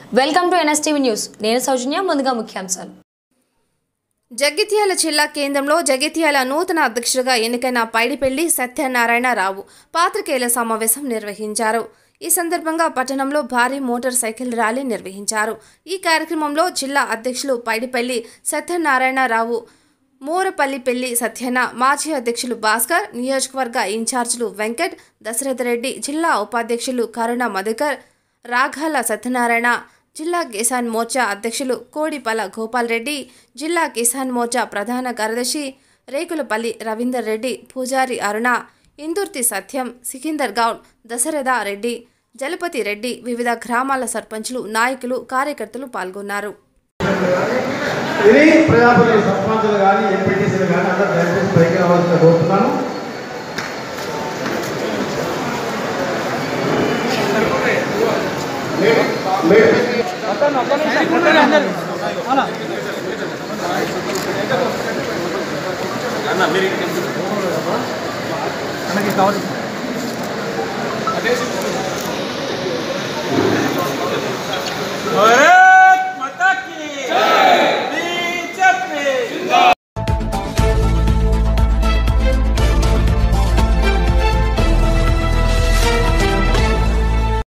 welcome to NSTV news నేను సౌజన్య ముందుగా ముఖ్యాంశాలు జగిత్యాల జిల్లా కేంద్రంలో జగిత్యాల నూతన అధ్యక్షుడిగా ఎన్నికైన పైడిపెల్లి సత్యనారాయణరావు పాత్రికేయుల సమావేశం నిర్వహించారు ఈ సందర్భంగా పట్టణంలో భారీ మోటార్ సైకిల్ ర్యాలీ నిర్వహించారు ఈ కార్యక్రమంలో జిల్లా అధ్యక్షులు పైడిపెల్లి సత్యనారాయణరావు మూరపల్లిపెల్లి సత్యన మాజీ అధ్యక్షులు భాస్కర్ నియోజకవర్గ ఇన్ఛార్జీలు వెంకట్ దశరథ రెడ్డి జిల్లా ఉపాధ్యక్షులు కరుణ మధుకర్ రాఘాల సత్యనారాయణ జిల్లా కిసాన్ మోర్చా అధ్యక్షులు కోడిపల గోపాల్ రెడ్డి జిల్లా కిసాన్ మోర్చా ప్రధాన కార్యదర్శి రేకులపల్లి రవీందర్ రెడ్డి పూజారి అరుణ ఇందుర్తి సత్యం సికిందర్ గౌడ్ దశరథ రెడ్డి జలపతి రెడ్డి వివిధ గ్రామాల సర్పంచులు నాయకులు కార్యకర్తలు పాల్గొన్నారు ఇది ప్రజాప్రతినిధి సర్పంచులు కానీ ఎంపీటీసీలు కానీ అందరూ దయచేసి పైకి రావాల్సిందిగా కోరుతున్నాను अरे